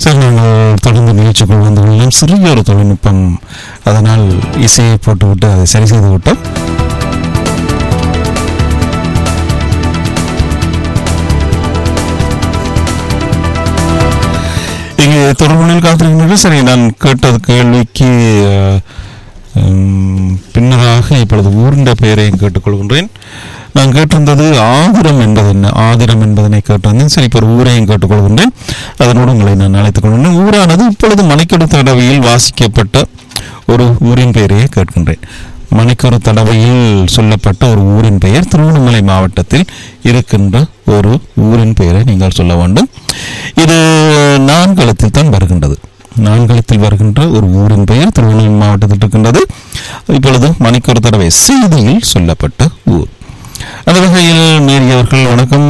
சரி நாங்கள் தொடர்ந்து நிகழ்ச்சிக்குள் வந்து கொள்ளலாம் சிறிய ஒரு தொழில்நுட்பம் அதனால் இசையை போட்டுவிட்டு அதை சரி செய்து விட்டோம் இங்கே தொடர்புகளில் காத்திருக்கின்றனர் சரி நான் கேட்டது கேள்விக்கு அஹ், உம், பின்னராக இப்பொழுது ஊரின் பெயரையும் கேட்டுக்கொள்கின்றேன் நான் கேட்டிருந்தது ஆதிரம் என்பது என்ன ஆதிரம் என்பதனை கேட்டிருந்தேன் சரி இப்போ ஒரு ஊரையும் கேட்டுக்கொள்கின்றேன் அதனோடு உங்களை நான் அழைத்துக் கொள்கின்றேன் ஊரானது இப்பொழுது மணிக்கடு தடவையில் வாசிக்கப்பட்ட ஒரு ஊரின் பெயரையே கேட்கின்றேன் மணிக்கொரு தடவையில் சொல்லப்பட்ட ஒரு ஊரின் பெயர் திருவண்ணாமலை மாவட்டத்தில் இருக்கின்ற ஒரு ஊரின் பெயரை நீங்கள் சொல்ல வேண்டும் இது நான்கலத்தில் தான் வருகின்றது நான்கலத்தில் வருகின்ற ஒரு ஊரின் பெயர் திருவண்ணாமலை மாவட்டத்தில் இருக்கின்றது இப்பொழுது மணிக்கொரு தடவை செய்தியில் சொல்லப்பட்ட ஊர் அந்த வகையில் மேரி அவர்கள் வணக்கம்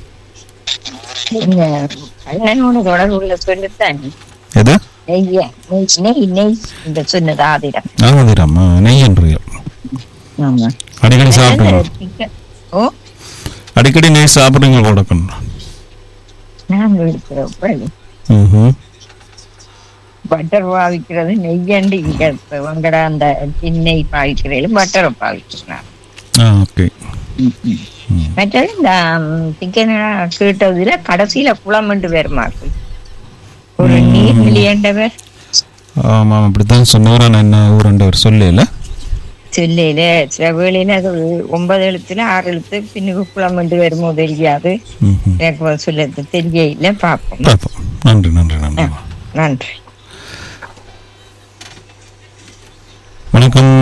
இந்த அண்ணனோட தொடர்புள்ள சொல்லுத்தான் எது நெய்ய நெய் நெய் நெய் இந்த சொன்னது ஆதிரம் ஆமதிராம் நெய் என்று ஆமா அடிக்கடி சாப்பிடுங்க சிக்கன் ஓ அடிக்கடி நெய் சாப்பிடுங்க கொடுக்கணும் நாங்கள் இருக்கிறோம் ம் பட்டர் பாவிக்கிறது நெய்யண்டு இங்க உங்கட அந்த நெய் பாவிக்கிறது பட்டரை பாவிக்கிறார் ஆ ஓகே மற்றது இந்த சிக்கன் கேட்டதுல கடைசியில குளம்ண்டு வருமா ஒரு நீர் மில்லியண்டவர் ஆமாம் அப்படித்தான் சொன்னவர் ஆனால் என்ன ஊரண்டவர் சொல்லல சொல்லையில சில வேளையில அது ஒன்பது எழுத்துல ஆறு எழுத்து பின்னுக்கு குளம்ண்டு வருமோ தெரியாது ம் எனக்கு சொல்ல தெரியல பார்ப்போம் பார்ப்போம் நன்றி நன்றி நன்றி நன்றி வணக்கம்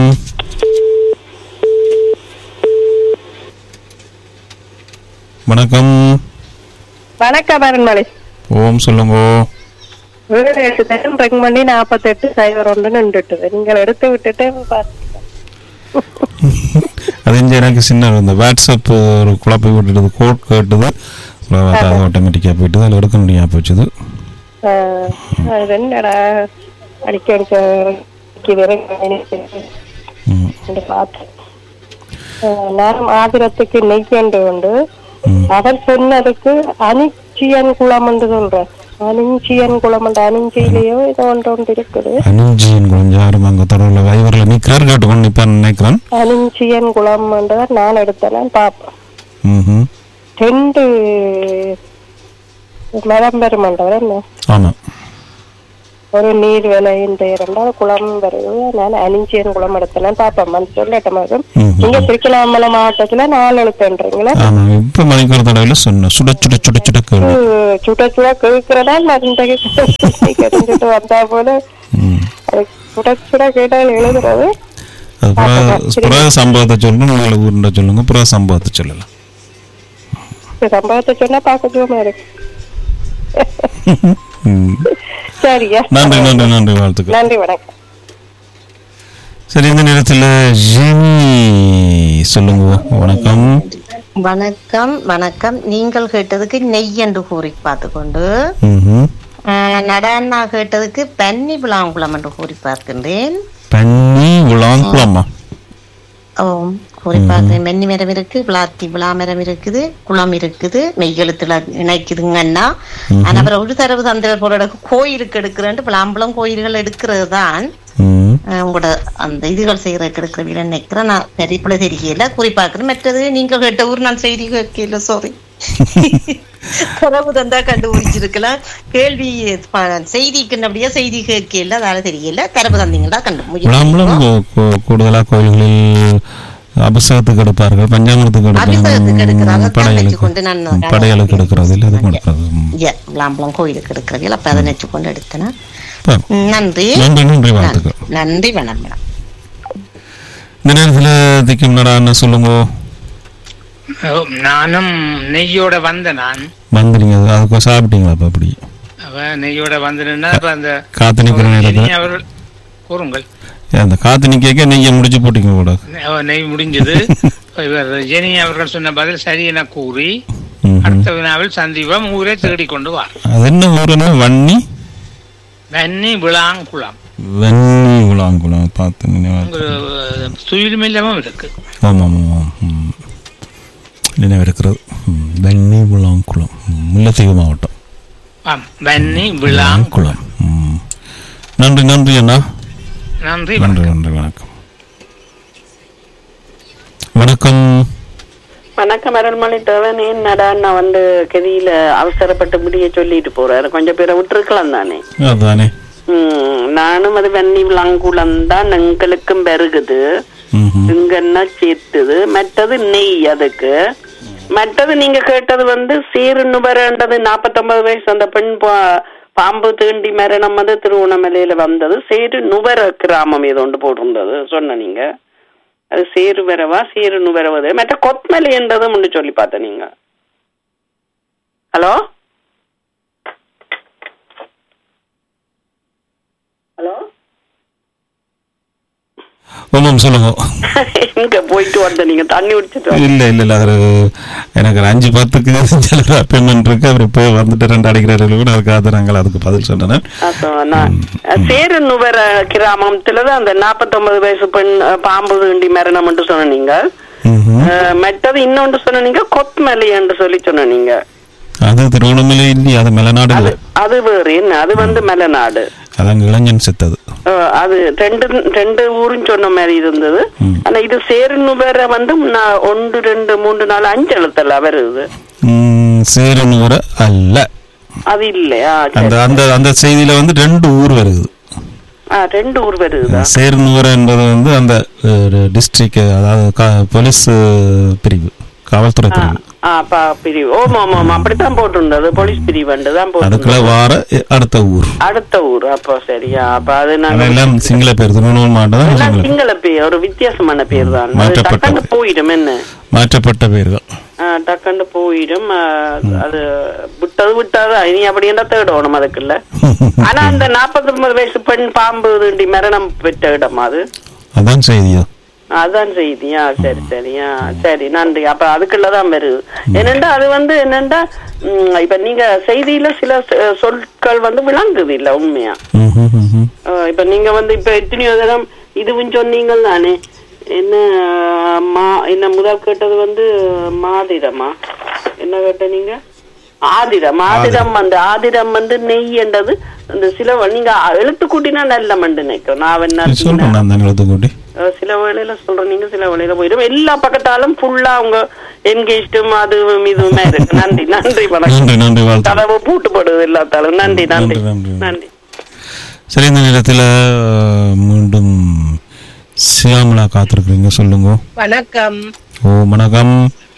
வணக்கம் வணக்கம் அருண்மலை ஓம் சொல்லுங்க வீடு எட்டு தரம் ரிங் பண்ணி நாற்பத்தெட்டு சைபர் ஒன்று நின்றுட்டுது நீங்கள் எடுத்து விட்டுட்டு பாத்து- அது இங்க எனக்கு சின்ன இந்த வாட்ஸ்அப் ஒரு குழப்பி விட்டுட்டு கோட் கேட்டுது அப்புறம் அது ஆட்டோமேட்டிக்காக போயிட்டு அதில் எடுக்க முடியாம போச்சுது ஆஹ், அது என்னடா அடிக்க அடிக்க அடிக்குது ring பண்ணி ம் என்று பார்த்தேன் ஆஹ், நான் ஆதிரத்துக்கு நெய்யண்டு உண்டு ம் அவர் சொன்னதுக்கு அனிச்சியன் குளம் என்று சொல்றேன் அனிஞ்சியன் குளம் என்று அனிஞ்சியிலேயோ ஏதோ ஒன்று ஒன்று இருக்குது அனுஜியின் கொஞ்சம் யாரும் அங்கே தொடர்பில் வைவரில் நிற்கிறார் கேட்டுக்கொண்டு நிற்பான்னு நினைக்கிறேன் அனிஞ்சியன் குளம் என்று நான் எடுத்தேன் பார்ப்பேன் ம் ரெண்டு மரம் பெருமண்டவர் என்ன ஆமாம் ஒரு நீர் விலையின் பெயர் என்றால் குளம் வருது நான் அனிஞ்சியன் குளம் எடுத்தேன் பார்ப்பேன் வந்து சொல்லட்ட மாதிரி ம் நீங்க திருச்சினாமலை மாவட்டத்துல நாலு எழுத்துன்றீங்களா ஆமாம் இப்போ மணிக்கூர் தடவையில் சொன்னேன் சுட சுட சுட சுட கேள்வி சுட சுட கேட்கிறதா மருந்தகை தெரிஞ்சுட்டு வந்தா போல ம் அது சுட சுட கேட்டால் எழுதுறது அது புற புற சம்பவத்தை சொல்லணும் உங்களை ஊருண்ட சொல்லுங்க புற சம்பவத்தை சொல்லலாம் இந்த சம்பவத்தை சொன்னா பார்க்க சுகமா இருக்கு ம். சரியா நன்றி நன்றி நன்றி வாழ்த்துக்கள் நன்றி வணக்கம் சரி இந்த நேரத்தில் ஜெனி சொல்லுங்க வணக்கம் வணக்கம் வணக்கம் நீங்கள் கேட்டதுக்கு நெய் என்று கூறி பார்த்துக்கொண்டு ம்ஹும். ஆஹ், நடனா கேட்டதுக்கு பன்னி விளாங்குளம் என்று கூறி பார்க்கின்றேன் பன்னி விளாங்குளமா ஓம் கூறி பார்க்கிறேன் மென்னி மரம் இருக்கு விளாத்தி விழா மரம் இருக்குது குளம் இருக்குது மெய்யெழுத்துல இணைக்குதுங்கன்னா ஆனா அப்புறம் ஒரு தரவு தந்திர போற கோயிலுக்கு எடுக்கிறேன் விளாம்பலம் கோயில்கள் எடுக்கிறது தான் ம் ஆஹ், உங்களோட அந்த இதுகள் செய்யறதுக்கு எடுக்கிற வீடு நினைக்கிறேன் நான் பெரியப்பட தெரியல குறிப்பாக்குறேன் மற்றது நீங்க கேட்ட ஊர் நான் செய்தி கேட்கல சாரி கனவு தந்தா கண்டுபிடிச்சிருக்கலாம் கேள்வி ப- செய்திக்கு அப்படியே செய்தி கேட்கல அதால தெரியல தரவு தந்தீங்களா கண்டு விளாம்பலம் கூ- கூ- கூடுதலா கோயில்களில் அபிஷேகத்துக்கு எடுப்பார்கள் பஞ்சாமிரத்துக்கு அபிஷேகத்துக்கு எடுக்கிறாங்க, எடுப்பார்கள் தான் படையலுக்கு வச்சுக்கொண்டு நான் ம், படையலுக்கு எடுக்கிறது இல்லை அதுக்கும் எடுக்கிறது ம். ஏ, விளாம்பலம் கோயிலுக்கு எடுக்கிறவியல் அப்ப அதை நினைச்சு கொண்டு எடுத்தேன் பா. நன்றி நன்றி நன்றி வாழ்த்துக்கள் நன்றி வணக்கம் இந்த நேரத்தில் திக்கும் நடான்னு சொல்லுங்க ஓ, நானும் நெய்யோட வந்த நான் வந்துடுங்க அது அதுக்கு சாப்பிட்டீங்களா இப்போ அப்படி அவ நெய்யோட வந்தேன்னா இப்ப அந்த காத்து நிற்கிற நேரத்தில் ஜெனி அவர்கள் கூறுங்கள் ஏன் அந்த காத்து நிற்க நெய்யை முடிச்சு போட்டீங்க கூட அவ நெய் முடிஞ்சது இவர் ஜெனி அவர்கள் சொன்ன பதில் சரி என கூறி ம்ஹும். அடுத்த வினாவில் சந்தீபம் ஊரை தேடி கொண்டு வா அது என்ன ஊருன்னா வன்னி வன்னி விளாங்குளம் வன்னி விளாங்குளம் பார்த்து நினைவா அங்கு துயில் மில்லமும் இருக்கு ஆமாம் ஆமாம் ம். நினைவு இருக்கிறது ம். வன்னி விளாங்குளம் ம். முல்லைத்தீவு மாவட்டம் ஆம் வன்னி விழாம் குளம் ம். நன்றி நன்றி அண்ணா நன்றி நன்றி நன்றி வணக்கம் வணக்கம் வணக்கம் அருள்மொழி தேவன் என்னடா நான் வந்து கதியில அவசரப்பட்டு முடிய சொல்லிட்டு போறாரு கொஞ்சம் பேரை விட்டுருக்கலாம் தானே அதானே ம், நானும் அது வெண்ணி விளாங்குளம் தான் எங்களுக்கும் பெருகுது ம்ஹும். இங்கன்னா சேர்த்துது மற்றது நெய் அதுக்கு மற்றது நீங்க கேட்டது வந்து சீரு நுபரன்றது நாப்பத்தொன்பது வயசு அந்த பெண் பா- பாம்பு தீண்டி மரணம் வந்து திருவண்ணாமலையில வந்தது சேரு நுபர கிராமம் ஏதோ ஒன்று போட்டிருந்தது சொன்ன நீங்க அது சேரு வரவா சேரு நுபரவது மற்ற கொத்மலை என்றதும் ஒன்று சொல்லி பார்த்தேன் நீங்க ஹலோ ஹலோ ஆமாம் சொல்லுங்க எங்க போயிட்டு வந்த நீங்க தண்ணி குடிச்சிட்டு வந்த- இல்ல இல்ல இல்ல அது எனக்கு ஒரு அஞ்சு பத்துக்கு சில அப்பேமெண்ட் இருக்கு அவர் இப்போ வந்துட்டு ரெண்டு அடிக்கிறாரு கூட அதுக்காக நாங்கள் அதுக்கு பதில் சொன்னேன் அதான் நான் சேரு நுவர கிராமத்துலதான் அந்த நாப்பத்தொன்பது வயசு பெண் அஹ், பாம்பு தீண்டி மரணம் என்று சொன்னீங்க ம்ஹும். அஹ், மற்றது இன்னொன்று சொன்னீங்க கொத்மலை என்று சொல்லி சொன்னீங்க அது திருவண்ணாமலை இல்லையா அது மலைநாடு அது இல்லை அது வேறு என்ன அது வந்து மலைநாடு அதான் இளைஞன் செத்தது அஹ், அது ரெண்டு ரெண்டு ஊரும் சொன்ன மாதிரி இருந்தது ம். ஆனா இது சேரு நுவர வந்து நான் ஒன்று ரெண்டு மூன்று நாலு அஞ்சு எழுத்தல்ல வருது ம், சேரனூர அல்ல அது இல்லையா அந்த சரி. அந்த அந்த செய்தியில வந்து ரெண்டு ஊர் வருது ஆ, ரெண்டு ஊர் வருதுதா சேரனூர என்பது வந்து அந்த டிஸ்ட்ரிக்ட் அதாவது கா- போலீஸ் அஹ், பிரிவு காவல்துறை பிரிவு ஆ, பா பிரிவு ஓம் ஆமா ஆமா அப்படித்தான் போட்டிருந்தது போலீஸ் பிரிவு தான் அதுக்குள்ள போட்டு வார அஹ், அடுத்த ஊர் அடுத்த ஊர் அப்போ சரியா அப்ப அது நாங்க அதெல்லாம் சிங்கள பேர் திருவண்ணூர் மாவட்டம் தான் எல்லாம் சிங்கள பேர். சிங்கள பேர் ஒரு வித்தியாசமான பேர் தான் அது மாற்றப்பட்ட டக்குன்னு போயிடும் என்ன மாற்றப்பட்ட பேர்கள் ஆ, டக்குன்னு போயிடும் ஆ, அது விட்டது விட்டாது இனி அப்படி என்ன தேடணும் அதுக்குள்ள ஆனா அந்த நாற்பத்தி ஒன்பது வயசு பெண் பாம்பு தீண்டி மரணம் பெற்ற இடம் அது அதான் செய்தியா அதான் செய்தியா சரி சரியா சரி நன்றி அப்ப அதுக்குள்ளதான் வருது என்னண்டா அது வந்து என்னண்டா ம், இப்ப நீங்க செய்தியில சில சொ- சொற்கள் வந்து விளங்குது இல்ல உண்மையா ம்ஹும், ம்ஹும். அஹ் இப்ப நீங்க வந்து இப்ப எத்தனையோ தரம் இதுவும் சொன்னீங்க தானே என்ன அஹ், மா என்ன முதல் கேட்டது வந்து மாதிரமா என்ன கேட்ட நீங்க ஆதிரம் ஆதிரம் வந்து ஆதிரம் வந்து நெய் என்றது அந்த சில வ- நீங்க எழுத்து கூட்டினா நல்ல மண்டு நினைக்கிறேன் நான் என்ன சொல்றேன் நான் தான் எழுத்து கூட்டி அஹ் சில வேளையில சொல்றேன் நீங்க சில வேளையில போயிடும் எல்லா பக்கத்தாலும் ஃபுல்லா அவங்க என்கேஜ்டும் அதுவும் இதுவுமே இருக்கு நன்றி நன்றி வணக்கம் நன்றி நன்றி வாழ்த்து கதவு பூட்டுப்படுது எல்லாத்தாலும் நன்றி நன்றி நன்றி, நன்றி. நன்றி சரி இந்த நேரத்தில் மீண்டும் சியாமலா காத்திருக்கிறீங்க சொல்லுங்க வணக்கம் ஓ வணக்கம்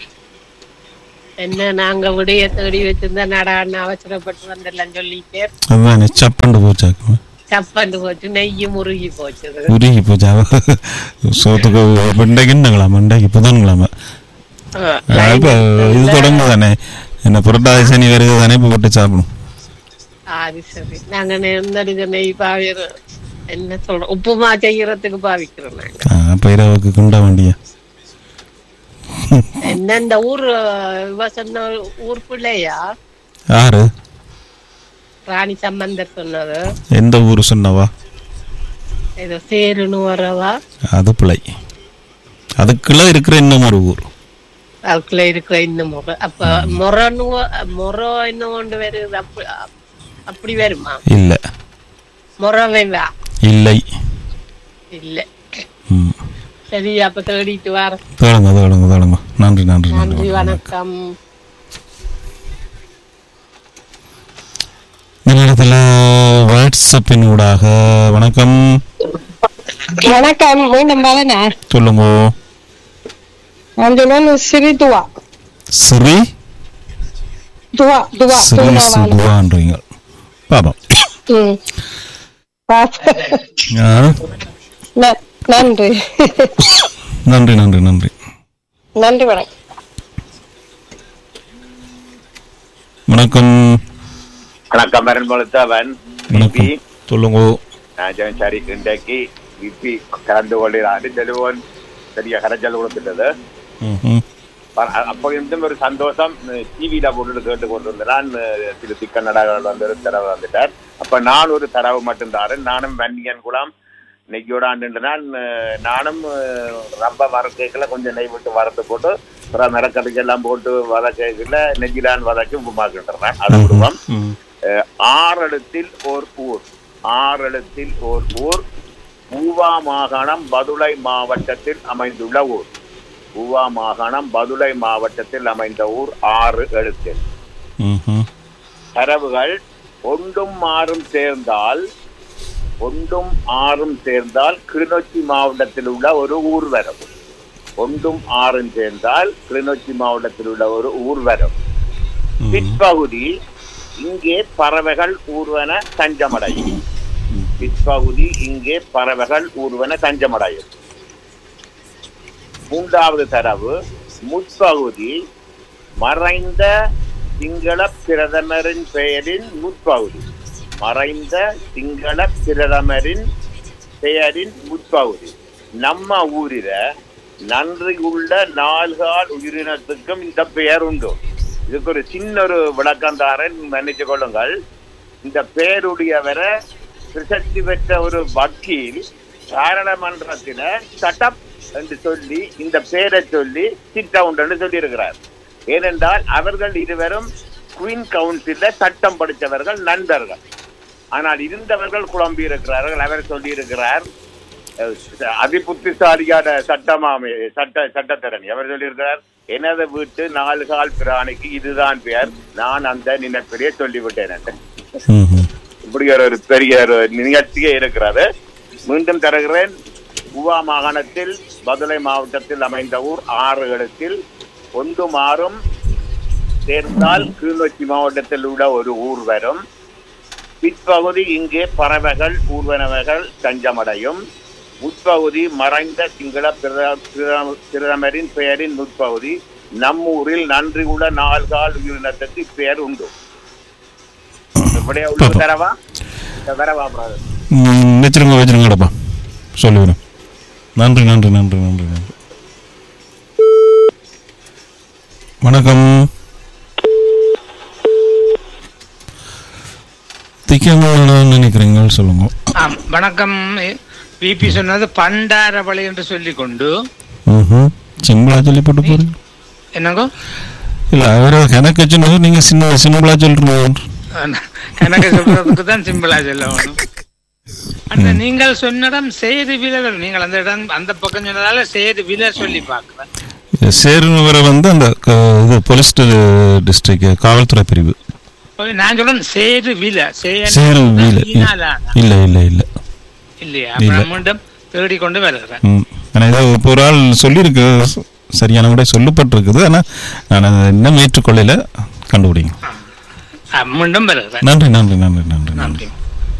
என்ன நாங்க விடைய தேடி வச்சிருந்தா நடான்னு அவசரப்பட்டு வந்தெல்லாம் சொல்லிட்டு அதுதான் சப்பண்டு போச்சாக்கு சப்பண்டு போச்சு நெய்யு முருகி போச்சுது உருகி போச்சா சோத்துக்கு மண்டைக்குன்னுங்களா மண்டைக்கு புதன்களாம இப்போ இது தொடங்கு தானே என்ன புரட்டாதி சனி வருது தானே இப்போ போட்டு சாப்பிடும் அது சரி நாங்க நெருந்தடித நெய் பாவிர என்ன சொல்றோம் உப்புமா செய்யறதுக்கு பாவிக்கிறோம் நாங்க அப்போ இரவுக்கு குண்டா வண்டியா என்ன இந்த ஊர் இவ சொன்ன ஊர் பிள்ளையா யாரு ராணி சம்பந்தர் சொன்னது எந்த ஊர் சொன்னவா ஏதோ சேருன்னு வரவா அது பிள்ளை அதுக்குள்ள இருக்கிற இன்னும் ஒரு ஊர் அதுக்குள்ள இருக்கிற இன்னும் முறை அப்ப மொரன்னு மொரம் என்ன கொண்டு வருது அப்படி அப்படி வருமா இல்லை மொரவே வா இல்லை இல்ல ம் சரி அப்ப தேடிட்டு வர தொடங்க தொடங்க தொடங்க நன்றி நன்றி நன்றி நன்றி வணக்கம் இந்த நேரத்தில் வாட்ஸ்அப்பின் ஊடாக வணக்கம் வணக்கம் மீண்டும் பலனா சொல்லுங்க அந்த சிறி துவா ஸ்ரீ துவா துவா ஸ்ரீ சுகுவான்றீங்க பாப்போம் ம். ஆ, ந- நன்றி நன்றி நன்றி நன்றி நன்றி வணக்கம் வணக்கம் வணக்கம் மரண்மொழித்தவன் வணக்கம் சொல்லுங்க நான் சரி இன்றைக்கு விபி கலந்து கொள்கிறாரு டெலிஃபோன் சரியா கரைச்சல் கொடுத்துட்டது ம்ஹும். ப- அப்போ இருந்தும் ஒரு சந்தோஷம் டிவியில போட்டு கேட்டு கொண்டிருந்தான் திரு திக்கன்னடாக்கள் வந்து ஒரு தரவு வந்துட்டார் அப்ப நான் ஒரு தரவு மட்டும் தாரேன் நானும் வன்னியன் குளம் நெய்யோட ஆண்டுன்றனால் நானும் அஹ், ரப்ப வதக்கைக்குள்ள கொஞ்சம் நெய் விட்டு வறுத்து போட்டு அப்புறம் மிளக்கடுக்கு எல்லாம் போட்டு வதக்கைக்குள்ள நெய்யிலான் வதக்கி உப்புமாக்கின்றேன் அது விடுவோம் ம். அஹ் ஆறெழுத்தில் ஓர் ஊர் ஆறெழுத்தில் ஓர் ஊர் ஊவா மாகாணம் பதுளை மாவட்டத்தில் அமைந்துள்ள ஊர் ஊவா மாகாணம் பதுளை மாவட்டத்தில் அமைந்த ஊர் ஆறு எழுத்தில் ம்ஹும். தரவுகள் ஒன்றும் ஆறும் சேர்ந்தால் ஒன்றும் ஆறும் சேர்ந்தால் கிளிநொச்சி மாவட்டத்தில் உள்ள ஒரு ஊர் வரும் ஒன்றும் ஆறும் சேர்ந்தால் கிளிநொச்சி மாவட்டத்தில் உள்ள ஒரு ஊர் வரும் பிற்பகுதி இங்கே பறவைகள் ஊர்வன தஞ்சமடையும் பிற்பகுதி இங்கே பறவைகள் ஊர்வன தஞ்சமடையும் மூன்றாவது தரவு முற்பகுதி மறைந்த சிங்கள பிரதமரின் பெயரின் முற்பகுதி மறைந்த சிங்கள பிரதமரின் பெயரின் முற்பகுதி நம்ம ஊரில நன்றி உள்ள நால்கால் உயிரினத்துக்கும் இந்த பெயர் உண்டு இதுக்கு ஒரு சின்ன ஒரு விளக்கம் தாரேன் மன்னிச்சு கொள்ளுங்கள் இந்த பெயருடையவரை பிரசக்தி பெற்ற ஒரு வக்கீல் பாராளுமன்றத்தில சட்டப் என்று சொல்லி இந்த பெயரை சொல்லி சிட் டவுன் என்று சொல்லியிருக்கிறார் ஏனென்றால் அவர்கள் இருவரும் குயின் கவுன்சில சட்டம் படித்தவர்கள் நண்பர்கள் ஆனால் இருந்தவர்கள் குழம்பி இருக்கிறார்கள் அவர் சொல்லியிருக்கிறார் அஹ், அதிபுத்திசாலியான சட்டமாமே சட்ட சட்டத்தரணி அவர் சொல்லியிருக்கிறார் எனது வீட்டு நாலு கால் பிராணிக்கு இதுதான் பெயர் நான் அந்த நினைப்பிலே சொல்லிவிட்டேன் என்று ம்ஹும். இப்படி ஒரு ஒரு பெரிய ஒரு நிகழ்ச்சியே இருக்கிறது மீண்டும் தருகிறேன் உவா மாகாணத்தில் பதுளை மாவட்டத்தில் அமைந்த ஊர் ஆறு இடத்தில் ஒன்றும் ஆறும் சேர்ந்தால் கிளிநொச்சி மாவட்டத்தில் உள்ள ஒரு ஊர் வரும் பிற்பகுதி இங்கே பறவைகள் ஊர்வனவைகள் தஞ்சமடையும் முற்பகுதி மறைந்த சிங்கள பிரத- பிரத- பிரதமரின் பெயரின் முற்பகுதி நம் ஊரில் நன்றி உள்ள நால்கால் உயிரினத்துக்கு பெயர் உண்டு இப்படியே உள்ள தரவா தரவா பிரதர் ம், வச்சிருங்க வச்சிருங்கடப்பா சொல்லிவிடும் நன்றி நன்றி நன்றி நன்றி நன்றி வணக்கம் திக்கமான நினைக்கிறீங்க சொல்லுங்க ஆம், வணக்கம் பிபி சொன்னது பண்டாரவளை என்று சொல்லிக் கொண்டு ம்ஹும். சிம்பிளா சொல்லி போட்டு போறீங்க என்னங்கோ இல்ல அவரு கணக்கு சொன்னது நீங்க சின்ன சிம்பிளா சொல்றீங்க எனக்கு சொல்றதுக்கு தான் சிம்பிளா சொல்ல வேணும் அந்த நீங்கள் சொன்னிடம் சேது வீரர் நீங்கள் அந்த இடம் அந்த பக்கம் சொன்னதால சேது வீரர் சொல்லி பார்க்கிறேன் சேருவரை வந்து அந்த க- இது போலீஸ் டிஸ்ட்ரிக்ட் காவல்துறை பிரிவு ஓய், நான் சொல்றேன் சேது வீல சேரு வீல இல்ல இல்ல இல்ல இல்லையா அப்ப இல்ல. நான் மீண்டும் தேடிக்கொண்டு வருகிறேன் ம் ஆனால் ஏதோ இப்போ ஒரு ஆள் சொல்லியிருக்கு சரியான விட சொல்லப்பட்டிருக்குது ஆனால் நான் அதை இன்னும் ஏற்றுக்கொள்ளல கண்டுபிடிங்க ஆ, மீண்டும் வருகிறேன் நன்றி நன்றி நன்றி நன்றி நன்றி நன்றி